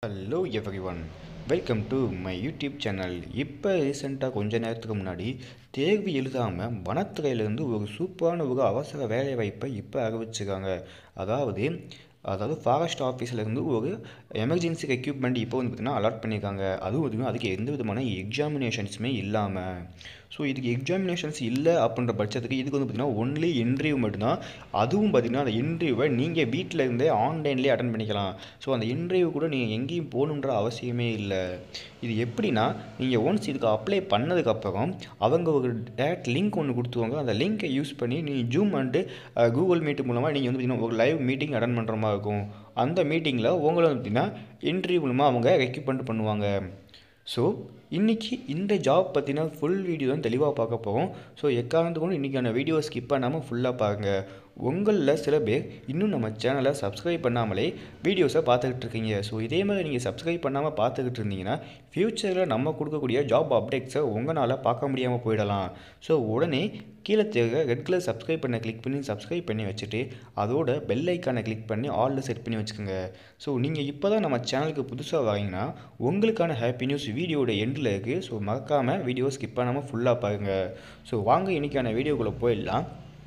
hello everyone welcome to my YouTube channel இப்போ ரீசெண்டாக கொஞ்ச நேரத்துக்கு முன்னாடி தேர்வு எழுதாமல் வனத்துறையிலேருந்து ஒரு சூப்பரான ஒரு அவசர வேலை வாய்ப்பை இப்போ அறிவிச்சிருக்காங்க அதாவது அதாவது ஃபாரஸ்ட் ஆஃபீஸ்லேருந்து ஒரு எமர்ஜென்சி எக்யூப்மெண்ட் இப்போ வந்து பார்த்திங்கன்னா அலாட் பண்ணியிருக்காங்க அதுவும் வந்து அதுக்கு எந்த விதமான எக்ஸாமினேஷன்ஸுமே இல்லாமல் ஸோ இதுக்கு எக்ஸாமினேஷன்ஸ் இல்லை அப்படின்ற பட்சத்துக்கு இதுக்கு வந்து பார்த்திங்கன்னா ஒன்லி இன்டர்வியூ மட்டும்தான் அதுவும் பார்த்திங்கன்னா அந்த இன்டர்வியூவை நீங்கள் வீட்டில் இருந்தே ஆன்லைன்லேயே அட்டன் பண்ணிக்கலாம் ஸோ அந்த இன்டர்வியூ கூட நீங்கள் எங்கேயும் போகணுன்ற அவசியமே இல்லை இது எப்படின்னா நீங்கள் ஒன்ஸ் இதுக்கு அப்ளை பண்ணதுக்கப்புறம் அவங்க ஒரு டேரக்ட் லிங்க் ஒன்று கொடுத்துருவாங்க அந்த லிங்க்கை யூஸ் பண்ணி நீங்கள் ஜூம் அண்டு கூகுள் மீட் மூலமாக நீங்கள் வந்து பார்த்திங்கன்னா ஒரு லைவ் மீட்டிங் அட்டன் பண்ணுற மாதிரி இருக்கும் அந்த மீட்டிங்கில் உங்களை வந்து பார்த்திங்கன்னா இன்டர்வியூ மூலமாக அவங்க ரெக்யூப்மெண்ட் பண்ணுவாங்க ஸோ இன்றைக்கி இந்த ஜாப் பற்றின ஃபுல் வீடியோ தான் தெளிவாக பார்க்க போகிறோம் ஸோ எக்காரணத்து கொண்டு இன்றைக்கான வீடியோ ஸ்கிப் பண்ணாமல் ஃபுல்லாக பாருங்கள் உங்களில் சில பேர் இன்னும் நம்ம சேனலை சப்ஸ்கிரைப் பண்ணாமலே வீடியோஸை பார்த்துக்கிட்டு இருக்கீங்க ஸோ இதே மாதிரி நீங்கள் சப்ஸ்கிரைப் பண்ணாமல் பார்த்துக்கிட்டு இருந்தீங்கன்னா ஃப்யூச்சரில் நம்ம கொடுக்கக்கூடிய ஜாப் அப்டேட்ஸை உங்களால் பார்க்க முடியாமல் போயிடலாம் ஸோ உடனே கீழே தேவை ரெட் கலர் சப்ஸ்கிரைப் பண்ண கிளிக் பண்ணி சப்ஸ்கிரைப் பண்ணி வச்சுட்டு அதோட பெல் ஐக்கானை கிளிக் பண்ணி ஆலில் செட் பண்ணி வச்சுக்கோங்க ஸோ நீங்கள் இப்போ தான் நம்ம சேனலுக்கு புதுசாக வரீங்கன்னா உங்களுக்கான ஹாப்பி நியூஸ் வீடியோட எண்டில் இருக்குது ஸோ மறக்காமல் வீடியோ ஸ்கிப் பண்ணாமல் ஃபுல்லாக பாருங்கள் ஸோ வாங்க இன்றைக்கான வீடியோக்குள்ளே போயிடலாம்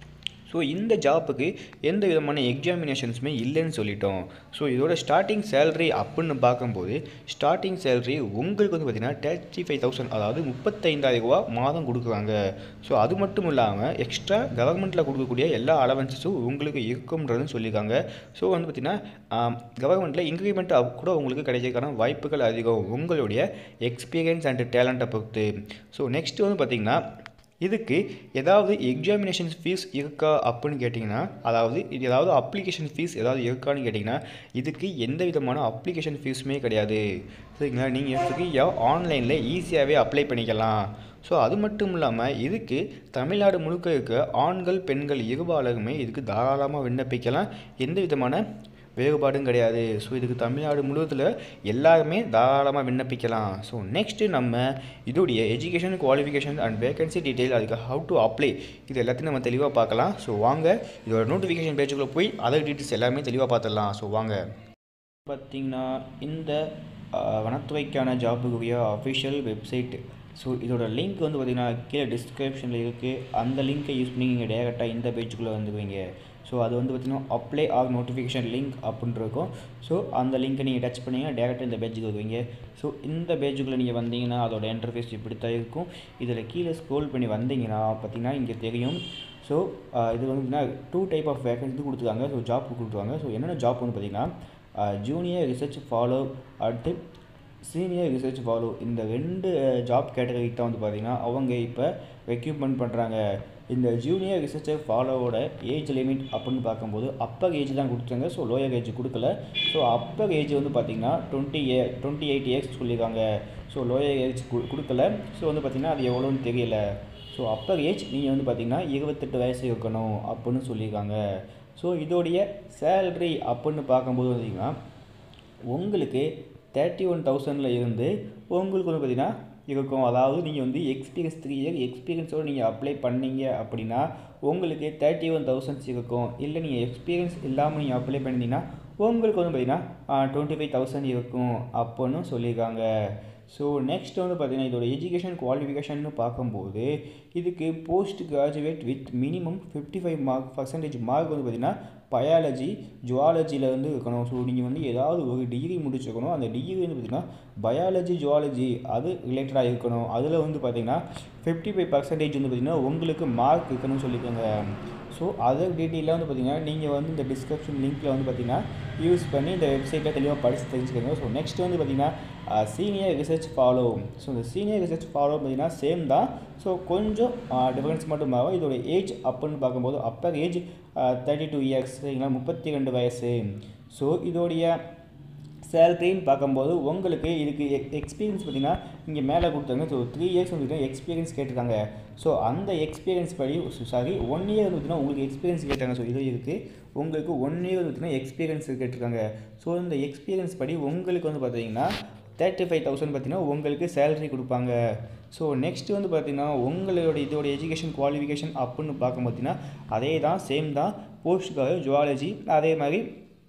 ஸோ இந்த ஜாப்புக்கு எந்த விதமான எக்ஸாமினேஷன்ஸுமே இல்லைன்னு சொல்லிட்டோம் ஸோ இதோட ஸ்டார்டிங் சேலரி அப்படின்னு பார்க்கும்போது ஸ்டார்டிங் சேலரி உங்களுக்கு வந்து பார்த்திங்கன்னா தேர்ட்டி ஃபைவ் தௌசண்ட் அதாவது முப்பத்தைந்தாயிரம் ரூபா மாதம் கொடுக்குறாங்க ஸோ அது மட்டும் இல்லாமல் எக்ஸ்ட்ரா கவர்மெண்ட்டில் கொடுக்கக்கூடிய எல்லா அலவன்சஸும் உங்களுக்கு இருக்கும்ன்றதும் சொல்லியிருக்காங்க ஸோ வந்து பார்த்திங்கன்னா கவர்மெண்ட்டில் இன்க்ரிமெண்ட் கூட உங்களுக்கு கிடைக்கிறதுக்கான வாய்ப்புகள் அதிகம் உங்களுடைய எக்ஸ்பீரியன்ஸ் அண்ட் டேலண்ட்டை பொறுத்து ஸோ நெக்ஸ்ட் வந்து பார்த்திங்கன்னா இதுக்கு ஏதாவது எக்ஸாமினேஷன் ஃபீஸ் இருக்கா அப்படின்னு கேட்டிங்கன்னா அதாவது இது ஏதாவது அப்ளிகேஷன் ஃபீஸ் ஏதாவது இருக்கான்னு கேட்டிங்கன்னா இதுக்கு எந்த விதமான அப்ளிகேஷன் ஃபீஸுமே கிடையாது சரிங்களா நீங்கள் ஃப்ரீயாக ஆன்லைனில் ஈஸியாகவே அப்ளை பண்ணிக்கலாம் ஸோ அது மட்டும் இல்லாமல் இதுக்கு தமிழ்நாடு முழுக்க இருக்க ஆண்கள் பெண்கள் இருபாலருமே இதுக்கு தாராளமாக விண்ணப்பிக்கலாம் எந்த விதமான வேறுபாடும் கிடையாது ஸோ இதுக்கு தமிழ்நாடு முழுவதில் எல்லாருமே தாராளமாக விண்ணப்பிக்கலாம் ஸோ நெக்ஸ்ட்டு நம்ம இதோடைய education qualification and vacancy detail அதுக்கு ஹவு டு அப்ளை இது எல்லாத்தையும் நம்ம தெளிவாக பார்க்கலாம் ஸோ வாங்க இதோட நோட்டிஃபிகேஷன் பேஜுக்குள்ளே போய் அதர் டீட்டெயில்ஸ் எல்லாமே தெளிவாக பார்த்துடலாம் ஸோ வாங்க பார்த்திங்கன்னா இந்த வனத்துறைக்கான ஜாபுக்குரிய அஃபிஷியல் வெப்சைட் ஸோ இதோட லிங்க் வந்து பார்த்திங்கன்னா கீழே டிஸ்கிரிப்ஷனில் இருக்குது அந்த லிங்க்கை யூஸ் பண்ணி நீங்கள் டேரெக்டாக இந்த பேஜுக்குள்ளே வந்துடுவீங்க ஸோ அது வந்து பார்த்திங்கன்னா அப்ளை ஆர் நோட்டிஃபிகேஷன் லிங்க் அப்படின்னு இருக்கும் ஸோ அந்த லிங்க்கை நீங்கள் டச் பண்ணிங்கன்னா டேரெக்டாக இந்த பேஜுக்கு வருவீங்க ஸோ இந்த பேஜுக்குள்ளே நீங்கள் வந்தீங்கன்னா அதோட இன்டர்ஃபேஸ் இப்படி தான் இருக்கும் இதில் கீழே ஸ்க்ரோல் பண்ணி வந்தீங்கன்னா பார்த்திங்கன்னா இங்கே தெரியும் ஸோ இது வந்து டூ டைப் ஆஃப் வேகன்சி கொடுத்துருக்காங்க ஸோ ஜாப் கொடுத்துருக்காங்க ஸோ என்னென்ன ஜாப் வந்து பார்த்திங்கன்னா ஜூனியர் ரிசர்ச் ஃபாலோ அடுத்து சீனியர் ரிசர்ச் ஃபாலோ இந்த ரெண்டு ஜாப் கேட்டகரிக்கு தான் வந்து பார்த்திங்கன்னா அவங்க இப்போ ரெக்யூப்மெண்ட் பண்ணுறாங்க இந்த ஜூனியர் ரிசர்ச்சர் ஃபாலோவோட ஏஜ் லிமிட் அப்படின்னு பார்க்கும்போது அப்பர் ஏஜ் தான் கொடுத்துருங்க ஸோ லோயர் ஏஜ் கொடுக்கல ஸோ அப்பர் ஏஜ் வந்து பார்த்திங்கன்னா twenty uh twenty eight years சொல்லியிருக்காங்க ஸோ லோயர் ஏஜ் கொடுக்கல ஸோ வந்து பார்த்திங்கன்னா அது எவ்வளோன்னு தெரியல ஸோ அப்பர் ஏஜ் நீங்கள் வந்து பார்த்திங்கன்னா இருபத்தெட்டு வயசு இருக்கணும் அப்படின்னு சொல்லியிருக்காங்க ஸோ இதோடைய சேல்ரி அப்படின்னு பார்க்கும்போது பார்த்திங்கன்னா உங்களுக்கு தேர்ட்டி ஒன் தௌசண்டில் இருந்து உங்களுக்கு வந்து பார்த்திங்கன்னா இருக்கும் அதாவது நீங்கள் வந்து எக்ஸ்பீரியன்ஸ் த்ரீ இயர் எக்ஸ்பீரியன்ஸோடு நீங்கள் அப்ளை பண்ணீங்க அப்படின்னா உங்களுக்கு தேர்ட்டி ஒன் தௌசண்ட்ஸ் இருக்கும் இல்லை நீங்கள் எக்ஸ்பீரியன்ஸ் இல்லாமல் நீங்கள் அப்ளை பண்ணிங்கன்னா உங்களுக்கு வந்து பார்த்திங்கன்னா டுவெண்ட்டி ஃபைவ் தௌசண்ட் இருக்கும் அப்படின்னு சொல்லியிருக்காங்க ஸோ நெக்ஸ்ட் வந்து பார்த்திங்கன்னா இதோட எஜுகேஷன் குவாலிஃபிகேஷன் பார்க்கும்போது இதுக்கு post graduate with minimum fifty five mark percentage mark வந்து பார்த்திங்கன்னா பயாலஜி ஜுவாலஜியில் வந்து இருக்கணும் ஸோ நீங்கள் வந்து ஏதாவது ஒரு டிகிரி முடிச்சிருக்கணும் அந்த டிகிரி வந்து பார்த்திங்கன்னா பயாலஜி ஜுவாலஜி அது ரிலேட்டடாக இருக்கணும் அதில் வந்து பார்த்திங்கன்னா ஃபிஃப்டி ஃபைவ் பர்சன்டேஜ் வந்து பார்த்திங்கன்னா உங்களுக்கு மார்க் இருக்கணும்னு சொல்லியிருக்காங்க ஸோ அதர் டீட்டெயிலாக வந்து பார்த்திங்கன்னா நீங்கள் வந்து இந்த டிஸ்கிரிப்ஷன் லிங்க்கில் வந்து பார்த்திங்கன்னா யூஸ் பண்ணி இந்த வெப்சைட்டில் தெளிவாக படித்து தெரிஞ்சுக்கோங்க ஸோ நெக்ஸ்ட் வந்து பார்த்திங்கன்னா சீனியர் ரிசர்ச் ஃபாலோ ஸோ இந்த சீனியர் ரிசர்ச் ஃபாலோ பார்த்திங்கன்னா சேம் தான் ஸோ கொஞ்சம் டிஃப்ரென்ஸ் மட்டும் ஆகும் இதோட ஏஜ் அப்படின்னு பார்க்கும்போது upper age thirty two years சரிங்களா முப்பத்தி ரெண்டு வயசு ஸோ இதோடைய சேலரின்னு பார்க்கும்போது உங்களுக்கு இதுக்கு எக்ஸ்பீரியன்ஸ் பார்த்திங்கன்னா இங்கே மேலே கொடுத்தாங்க ஸோ த்ரீ இயர்ஸ் வந்து எக்ஸ்பீரியன்ஸ் கேட்டிருக்காங்க ஸோ அந்த எக்ஸ்பீரியன்ஸ் படி சாரி ஒன் இயர் வந்து பார்த்திங்கன்னா உங்களுக்கு எக்ஸ்பீரியன்ஸ் கேட்டாங்க ஸோ இது இருக்குது உங்களுக்கு ஒன் இயர் வந்து பார்த்திங்கன்னா எக்ஸ்பீரியன்ஸ் கேட்டிருக்காங்க ஸோ இந்த எக்ஸ்பீரியன்ஸ் படி உங்களுக்கு வந்து பார்த்திங்கன்னா தேர்ட்டி ஃபைவ் தௌசண்ட் பார்த்தீங்கன்னா உங்களுக்கு சேலரி கொடுப்பாங்க ஸோ நெக்ஸ்ட் வந்து பார்த்திங்கன்னா உங்களோட இதோட எஜுகேஷன் குவாலிஃபிகேஷன் அப்படின்னு பார்க்கும் பார்த்தீங்கன்னா அதே தான் சேம் தான் போஸ்ட்டுக்காக ஜுவாலஜி அதே மாதிரி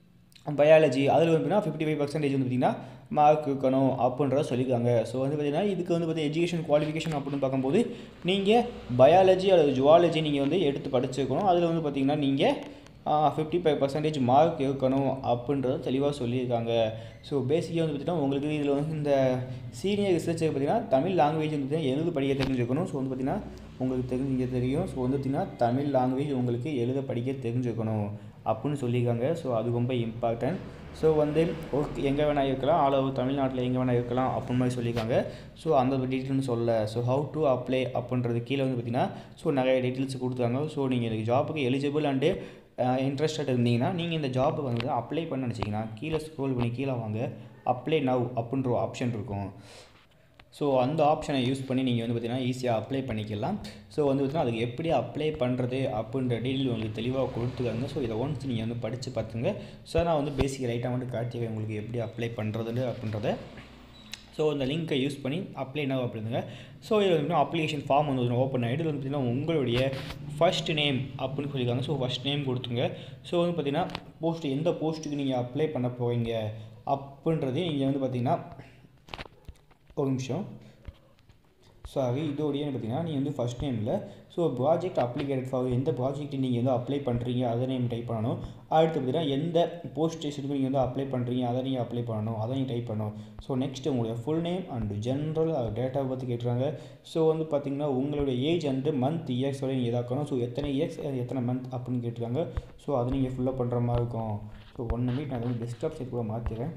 பயாலஜி அதில் வந்து பார்த்தீங்கன்னா ஃபிஃப்டி ஃபைவ் பர்சன்டேஜ் வந்து பார்த்திங்கன்னா மார்க் இருக்கணும் அப்படின்றத சொல்லியிருக்காங்க ஸோ வந்து பார்த்திங்கன்னா இதுக்கு வந்து பார்த்திங்கன்னா எஜுகேஷன் குவாலிஃபிகேஷன் அப்படின்னு பார்க்கும்போது நீங்கள் பயாலஜி அல்லது ஜுவாலஜி நீங்கள் வந்து எடுத்து படிச்சிருக்கணும் அதில் வந்து பார்த்திங்கன்னா நீங்கள் ஃபிஃப்டி ஃபைவ் பர்சன்டேஜ் மார்க் இருக்கணும் அப்படின்றத தெளிவாக சொல்லியிருக்காங்க ஸோ பேசிக்காக வந்து பார்த்திங்கன்னா உங்களுக்கு இதில் வந்து இந்த சீனியர் ரிசர்ச்சர் பார்த்திங்கன்னா தமிழ் லாங்குவேஜ் வந்து பார்த்திங்கன்னா எழுத படிக்க தெரிஞ்சிருக்கணும் ஸோ வந்து பார்த்திங்கன்னா உங்களுக்கு தெரிஞ்சிக்க தெரியும் ஸோ வந்து பார்த்திங்கன்னா தமிழ் லாங்குவேஜ் உங்களுக்கு எழுத படிக்க தெரிஞ்சிருக்கணும் அப்படின்னு சொல்லியிருக்காங்க ஸோ அது ரொம்ப இம்பார்ட்டன்ட் ஸோ வந்து ஒர்க் எங்கே வேணால் இருக்கலாம் ஆல் ஓவர் தமிழ்நாட்டில் எங்கே வேணால் இருக்கலாம் அப்படின்னு மாதிரி சொல்லியிருக்காங்க ஸோ அந்த டீட்டெயில்னு சொல்ல ஸோ ஹவு டு அப்ளை அப்படின்றது கீழே வந்து பார்த்திங்கன்னா ஸோ நிறைய டீட்டெயில்ஸ் கொடுத்தாங்க ஸோ நீங்கள் இந்த ஜாப்புக்கு எலிஜிபிள் அண்டு இன்ட்ரெஸ்டட் இருந்தீங்கன்னா நீங்கள் இந்த ஜாப்பை வந்து அப்ளை பண்ண நினச்சிங்கன்னா கீழே ஸ்க்ரோல் பண்ணி கீழே வாங்க அப்ளை நவ் அப்படின்ற ஒரு ஆப்ஷன் இருக்கும் ஸோ அந்த ஆப்ஷனை யூஸ் பண்ணி நீங்கள் வந்து பார்த்தீங்கன்னா ஈஸியாக அப்ளை பண்ணிக்கலாம் ஸோ வந்து பார்த்தீங்கன்னா அதுக்கு எப்படி அப்ளை பண்ணுறது அப்படின்ற டீட்டெயில் உங்களுக்கு தெளிவாக கொடுத்துருக்காங்க ஸோ இதை ஒன்ஸ் நீங்கள் வந்து படித்து பார்த்துங்க ஸோ நான் வந்து பேசிக் லைட்டாக மட்டும் காட்டிக்கிறேன் உங்களுக்கு எப்படி அப்ளை பண்ணுறது அப்படின்றத ஸோ இந்த லிங்க்கை யூஸ் பண்ணி அப்ளை என்ன அப்படிங்க ஸோ இதில் வந்து அப்ளிகேஷன் ஃபார்ம் வந்து ஓப்பன் ஆகிட்டு வந்து பார்த்திங்கன்னா உங்களுடைய ஃபர்ஸ்ட் நேம் அப்படின்னு சொல்லியிருக்காங்க ஸோ ஃபஸ்ட் நேம் கொடுத்துங்க ஸோ வந்து பார்த்திங்கன்னா போஸ்ட் எந்த போஸ்ட்டுக்கு நீங்கள் அப்ளை பண்ண போவீங்க அப்படின்றதையும் நீங்கள் வந்து பார்த்திங்கன்னா ஒரு நிமிஷம் சாரி இதோடைய பார்த்தீங்கன்னா நீங்கள் வந்து ஃபஸ்ட் நேமில் ஸோ ப்ராஜெக்ட் அப்ளிகேட்டட் ஃபார் எந்த ப்ராஜெக்ட் நீங்கள் வந்து அப்ளை பண்ணுறீங்க அதை நேம் டைப் பண்ணணும் அடுத்து பார்த்தீங்கன்னா எந்த போஸ்ட் ஸ்டேஷனுக்கு நீங்கள் வந்து அப்ளை பண்ணுறீங்க அதை நீங்கள் அப்ளை பண்ணணும் அதை நீங்கள் டைப் பண்ணணும் ஸோ நெக்ஸ்ட் உங்களுடைய full name and general data பற்றி கேட்டுறாங்க ஸோ வந்து பார்த்தீங்கன்னா உங்களுடைய ஏஜ் அண்டு மந்த் இயர்ஸோட நீங்கள் இதாக்கணும் ஸோ எத்தனை இயர்ஸ் எத்தனை மந்த் அப்படின்னு கேட்டிருக்காங்க ஸோ அதை நீங்கள் ஃபுல்லப் பண்ணுற மாதிரி இருக்கும் ஸோ ஒன் மினிட் நான் வந்து டெஸ்க்டாப் சைட் கூட மாற்றிக்கிறேன்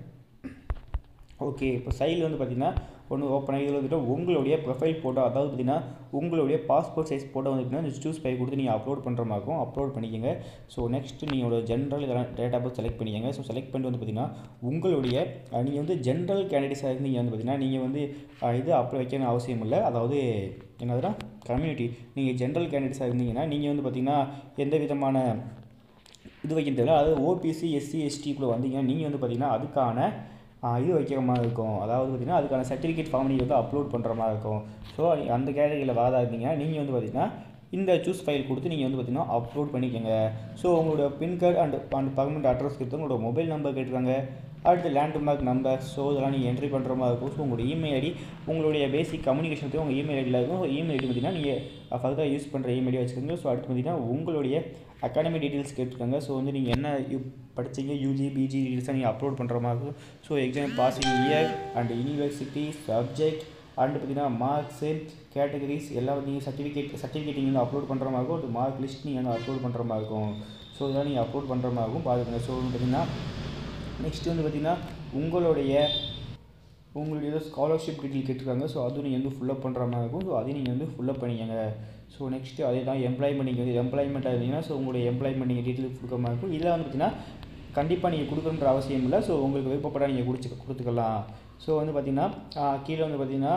ஓகே இப்போ சைடில் வந்து பார்த்திங்கன்னா ஒன்று ஓப்பன் ஆகி இதில் வந்துட்டு உங்களுடைய ப்ரொஃபைல் ஃபோட்டோ அதாவது பார்த்திங்கன்னா உங்களுடைய பாஸ்போர்ட் சைஸ் ஃபோட்டோ வந்து பார்த்திங்கன்னா சூஸ் பை கொடுத்து நீங்கள் அப்லோட் பண்ணுற மாதிரி இருக்கும் அப்லோட் பண்ணிக்கோங்க ஸோ நெக்ஸ்ட் நீங்களோட ஜென்ரல் இதெல்லாம் டேட்டா பர்த் செலக்ட் பண்ணிக்கோங்க ஸோ செலக்ட் பண்ணிட்டு வந்து பார்த்திங்கன்னா உங்களுடைய நீங்கள் வந்து ஜென்ரல் கேண்டிடேட்ஸாக இருந்தீங்க வந்து பார்த்திங்கன்னா நீங்கள் வந்து இது அப்ளை வைக்கணும் அவசியம் இல்லை அதாவது என்னதுன்னா கம்யூனிட்டி நீங்கள் ஜென்ரல் கேண்டிடேட்ஸாக இருந்தீங்கன்னா நீங்கள் வந்து பார்த்திங்கன்னா எந்த விதமான இது வைக்க தேவையில்ல அதாவது ஓபிசி எஸ்சி எஸ்டிக்குள்ளே வந்தீங்கன்னா நீங்கள் வந்து பார்த்திங்கன்னா அதுக்கான இது வைக்கிற மாதிரி இருக்கும் அதாவது பார்த்திங்கன்னா அதுக்கான சர்டிஃபிகேட் ஃபார்ம் நீங்கள் வந்து அப்லோட் பண்ணுற மாதிரி இருக்கும் ஸோ அந்த கேட்டகரியில் வாதா இருந்தீங்கன்னா நீங்கள் வந்து பார்த்திங்கன்னா இந்த சூஸ் ஃபைல் கொடுத்து நீங்கள் வந்து பார்த்திங்கன்னா அப்லோட் பண்ணிக்கோங்க ஸோ உங்களோட pin card and and permanent address கொடுத்து உங்களோட மொபைல் நம்பர் கேட்டுருக்காங்க அடுத்து லேண்ட்மார்க் நம்பர் ஸோ இதெல்லாம் நீங்கள் என்ட்ரி பண்ணுற மாதிரி இருக்கும் ஸோ உங்களோட இமெயில் ஐடி உங்களுடைய பேசிக் கம்யூனிகேஷன் உங்கள் இமெயில் ஐடியில் இருக்கும் இமெயில் ஐடி பார்த்திங்கன்னா நீங்கள் ஃபர்தராக யூஸ் பண்ணுற இமெயில் ஐடி வச்சுக்கோங்க ஸோ அடுத்து பார்த்திங்கன்னா உங்களுடைய அகாடமி டீட்டெயில்ஸ் கேட்டுருக்காங்க ஸோ வந்து நீங்கள் என்ன யூ படிச்சீங்க யூஜி பிஜி டீட்டெயில்ஸாக நீங்கள் அப்லோட் பண்ணுற மாதிரி இருக்கும் so exam passing year and university subject and பார்த்தீங்கன்னா மார்க்ஸு கேட்டகரிஸ் எல்லாம் நீங்கள் சர்டிஃபிகேட் சர்டிஃபிகேட் நீங்கள் வந்து அப்லோட் பண்ணுற மாதிரி இருக்கும் ஒரு மார்க் லிஸ்ட் நீங்கள் வந்து அப்லோட் பண்ணுற மாதிரி இருக்கும் ஸோ இதெல்லாம் நீங்கள் அப்லோட் பண்ணுற மாதிரி இருக்கும் பார்த்துக்கோங்க ஸோ வந்து பார்த்தீங்கன்னா நெக்ஸ்ட் வந்து பார்த்திங்கன்னா உங்களுடைய உங்களுடைய ஏதோ ஸ்காலர்ஷிப் டீட்டெயில் கேட்டிருக்காங்க ஸோ அதுவும் நீங்கள் வந்து ஃபுல்லப் பண்ணுற மாதிரி இருக்கும் ஸோ அதையும் நீங்கள் வந்து ஃபுல்லப் பண்ணிக்கங்க ஸோ நெக்ஸ்ட்டு அதே தான் எம்ப்ளாய்மெண்ட் நீங்கள் வந்து எம்ப்ளாய்மெண்ட்டாக இருந்தீங்கன்னா ஸோ உங்களுடைய எம்ப்ளாய்மெண்ட் நீங்கள் டீட்டெயில் கொடுக்குற மாதிரி இருக்கும் இதில் வந்து பார்த்தீங்கன்னா கண்டிப்பாக நீங்கள் கொடுக்கணுன்ற அவசியம் இல்லை ஸோ உங்களுக்கு விருப்பப்பட நீங்கள் குடிச்சு கொடுத்துக்கலாம் ஸோ வந்து பார்த்திங்கன்னா கீழே வந்து பார்த்திங்கன்னா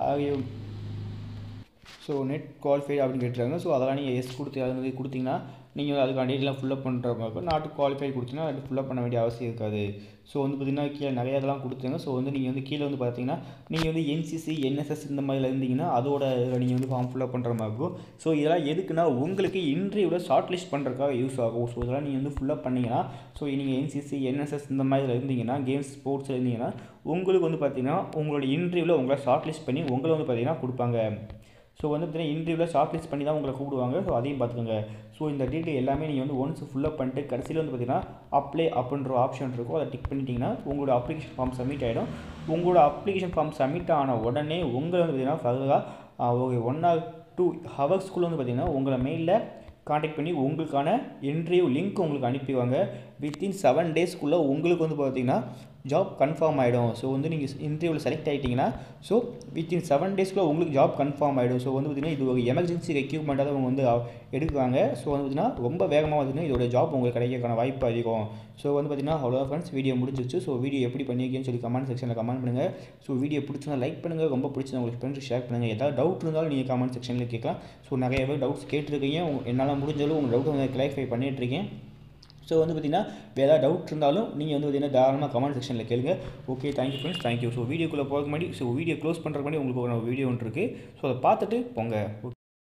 ஸோ நெட் குவாலிஃபைடு அப்படின்னு கேட்டுருக்காங்க ஸோ அதெல்லாம் நீங்கள் எஸ் கொடுத்து அது மாதிரி கொடுத்தீங்கன்னா நீங்கள் அதுக்கான டீட்டெயிலாம் ஃபில்லப் பண்ணுற மாதிரி இருக்கும் நாட்டு குவாலிஃபை கொடுத்தீங்கன்னா அது ஃபில்லப் பண்ண வேண்டிய அவசியம் இருக்காது ஸோ வந்து பார்த்திங்கன்னா கீழே நிறைய இதெல்லாம் கொடுத்துருங்க ஸோ வந்து நீங்கள் வந்து கீழே வந்து பார்த்தீங்கன்னா நீங்கள் வந்து என்சிசி என்எஸ்எஸ் இந்த மாதிரில இருந்தீங்கன்னா அதோட நீங்கள் வந்து ஃபார்ம் ஃபில்லப் பண்ணுற மாதிரி இருக்கும் ஸோ இதெல்லாம் எதுக்குன்னா உங்களுக்கு இன்டர்வியூவில் ஷார்ட் லிஸ்ட் பண்ணுறதுக்காக யூஸ் ஆகும் ஸோ இதெல்லாம் நீங்கள் வந்து ஃபுல்லப் பண்ணிங்கன்னா ஸோ நீங்கள் என்சிசி என்எஸ்எஸ் இந்த மாதிரில இருந்தீங்கன்னா கேம்ஸ் ஸ்போர்ட்ஸில் இருந்தீங்கன்னா உங்களுக்கு வந்து பார்த்தீங்கன்னா உங்களோட இன்டர்வியூவில் உங்களை ஷார்ட் லிஸ்ட் பண்ணி உங்களை வந்து பார்த்தீங்கன்னா கொடுப்பாங்க ஸோ வந்து பார்த்தீங்கன்னா இன்டர்வியூவில் ஷார்ட் லிஸ்ட் பண்ணி தான் உங்களை கூப்பிடுவாங்க ஸோ அதையும் பார்த்துக்கோங்க ஸோ இந்த டீட்டெயில் எல்லாமே நீங்கள் வந்து ஒன்ஸ் ஃபுல்லப் பண்ணிட்டு கடைசியில் வந்து பார்த்தீங்கன்னா அப்ளை அப்படின்ற ஆப்ஷன் இருக்கும் அதை டிக் பண்ணிட்டீங்கன்னா உங்களோட அப்ளிகேஷன் ஃபார்ம் சப்மிட் ஆகிடும் உங்களோட அப்ளிகேஷன் ஃபார்ம் சப்மிட் ஆன உடனே உங்களை வந்து பார்த்தீங்கன்னா ஃபர்தராக ஒரு ஒன் ஆர் டூ ஹவர்ஸ்க்குள்ளே வந்து பார்த்தீங்கன்னா உங்களை மெயிலில் காண்டாக்ட் பண்ணி உங்களுக்கான இன்டர்வியூ லிங்க் உங்களுக்கு அனுப்பிடுவாங்க வித்தின் செவன் டேஸ்க்குள்ளே உங்களுக்கு வந்து பார்த்தீங்கன்னா ஜாப் கன்ஃபார்ம் ஆகிடும் ஸோ வந்து நீங்கள் இன்டர்வியூவில் செலக்ட் ஆகிட்டிங்கன்னா ஸோ வித்தின் செவன் டேஸ்க்குள்ளே உங்களுக்கு ஜாப் கன்ஃபார்ம் ஆகிடும் ஸோ வந்து பார்த்திங்கன்னா இது ஒரு எமர்ஜென்சி ரெக்யூப்மெண்ட்டாக அவங்க வந்து எடுக்குவாங்க ஸோ வந்து பார்த்திங்கன்னா ரொம்ப வேகமாக வந்து இதோட ஜாப் உங்களுக்கு கிடைக்கிறதுக்கான வாய்ப்பு அதிகம் ஸோ வந்து பார்த்திங்கன்னா அவ்வளோ ஃப்ரெண்ட்ஸ் வீடியோ முடிஞ்சிச்சு ஸோ வீடியோ எப்படி பண்ணியிருக்கேன்னு சொல்லி கமெண்ட் செக்ஷனில் கமெண்ட் பண்ணுங்கள் ஸோ வீடியோ பிடிச்சிருந்தா லைக் பண்ணுங்கள் ரொம்ப பிடிச்சது உங்களுக்கு ஃப்ரெண்ட்ஸ் ஷேர் பண்ணுங்கள் ஏதாவது டவுட் இருந்தாலும் நீங்கள் கமெண்ட் செக்ஷனில் கேட்கலாம் ஸோ நிறைய பேர் டவுட்ஸ் கேட்டிருக்கீங்க என்னால் முடிஞ்சாலும் உங்கள் டவுட்டை வந்து கிளாரிஃபை பண்ணிகிட்ருக்கேன் ஸோ வந்து பார்த்திங்கன்னா வேறு ஏதாவது டவுட் இருந்தாலும் நீங்கள் வந்து பார்த்திங்கன்னா தாராளமாக கமெண்ட் செக்ஷனில் கேளுங்க okay thank you friends thank you so வீடியோக்குள்ளே போக முன்னாடி ஸோ வீடியோ க்ளோஸ் பண்ணுற முன்னாடி உங்களுக்கு ஒரு வீடியோ ஒன்று இருக்குது ஸோ அதை பார்த்துட்டு போங்க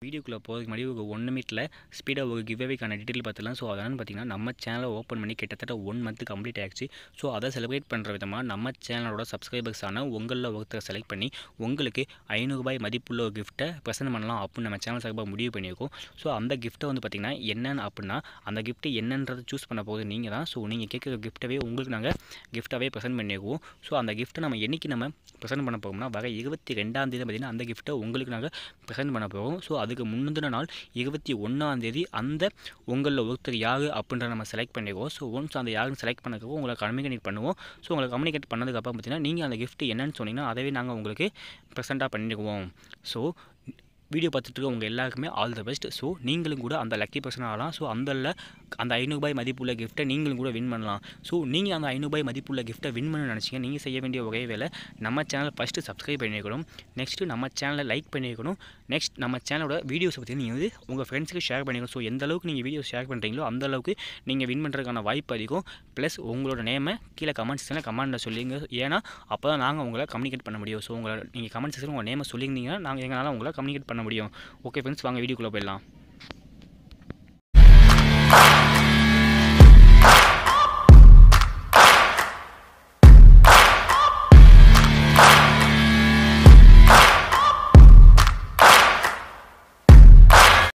வீடியோக்குள்ளே போகிறதுக்கு முன்னாடி ஒரு ஒன் மினிட்ல ஸ்பீடாக ஒரு கிவ்அவேக்கான டீட்டெயில் பார்த்துலாம் ஸோ அதனால் பார்த்தீங்கன்னா நம்ம சேனலை ஓப்பன் பண்ணி கிட்டத்தட்ட ஒன் மந்த் கம்ப்ளீட் ஆயிடுச்சு ஸோ அதை செலிப்ரேட் பண்ணுற விதமாக நம்ம சேனலோட சப்ஸ்கிரைபர்ஸான உங்களில் ஒருத்தரை செலக்ட் பண்ணி உங்களுக்கு ஐநூறுபாய் மதிப்புள்ள ஒரு கிஃப்ட்டை ப்ரெசென்ட் பண்ணலாம் அப்படின்னு நம்ம சேனல் சார்பாக முடிவு பண்ணியிருக்கோம் ஸோ அந்த கிஃப்ட்டை வந்து பார்த்திங்கன்னா என்னென்னு அப்படின்னா அந்த கிஃப்ட்டு என்னன்றதை சூஸ் பண்ண போகுது நீங்கள் தான் ஸோ நீங்கள் கேட்குற கிஃப்ட்டவே உங்களுக்கு நாங்கள் கிஃப்ட்டாகவே ப்ரெசென்ட் பண்ணியிருக்கோம் ஸோ அந்த கிஃப்ட்டை நம்ம என்னைக்கு நம்ம ப்ரெசென்ட் பண்ண போகிறோம்னா வர இருபத்தி ரெண்டாம் தேதி பார்த்திங்கன்னா அந்த கிஃப்ட்டை உங்களுக்கு நாங்கள் ப்ரெசென்ட் பண்ண போகிறோம் ஸோ அதுக்கு முந்தின நாள் இருபத்தி ஒன்றாம் தேதி அந்த உங்களில் ஒருத்தர் யார் அப்படின்ற நம்ம செலக்ட் பண்ணிடுவோம் ஸோ ஒன்ஸ் அந்த யாருன்னு செலக்ட் பண்ணதுக்கு உங்களை கம்யூனிகேட் பண்ணுவோம் ஸோ உங்களை கம்யூனிகேட் பண்ணதுக்கப்புறம் பார்த்தீங்கன்னா நீங்கள் அந்த gift என்னன்னு சொன்னீங்கன்னா அதவே நாங்கள் உங்களுக்கு ப்ரெசென்ட்டாக பண்ணிடுவோம் ஸோ வீடியோ பார்த்துட்டு இருக்க உங்கள் எல்லாருக்குமே ஆல் த பெஸ்ட் ஸோ நீங்களும் கூட அந்த லக்கி பர்சன் ஆகலாம் ஸோ அந்த அந்த ஐநூறுபாய் மதிப்புள்ள கிஃப்ட்டை நீங்களும் கூட வின் பண்ணலாம் ஸோ நீங்கள் அந்த ஐநூறுபாய் மதிப்புள்ள கிஃப்ட்டை வின் பண்ண நினச்சிங்க நீங்கள் செய்ய வேண்டிய ஒரே வேலை நம்ம சேனலை ஃபஸ்ட்டு சப்ஸ்கிரைப் பண்ணியிருக்கணும் நெக்ஸ்ட்டு நம்ம சேனலை லைக் பண்ணியிருக்கணும் நெக்ஸ்ட் நம்ம சேனலோட வீடியோஸை பற்றி நீங்கள் வந்து உங்கள் ஃப்ரெண்ட்ஸுக்கு ஷேர் பண்ணிக்கணும் ஸோ எந்த அளவுக்கு நீங்கள் வீடியோ ஷேர் பண்ணுறீங்களோ அந்த அளவுக்கு நீங்கள் வின் பண்ணுறதுக்கான வாய்ப்பு அதிகம் ப்ளஸ் உங்களோட நேமை கீழே கமெண்ட் செக்ஷனில் கமெண்ட்டில் சொல்லிங்க ஏன்னா அப்போ தான் நாங்கள் உங்களை கம்யூனிகேட் பண்ண முடியும் ஸோ உங்களை நீங்கள் கமெண்ட் செக்ஷனில் உங்கள் நேமை சொல்லியிருந்தீங்கன்னா நாங்கள் எங்களால் உங்களை கம்யூனிகேட் பண்ண முடியும் ஓகே ஃப்ரெண்ட்ஸ் வாங்க வீடியோக்குள்ளே போயிடலாம்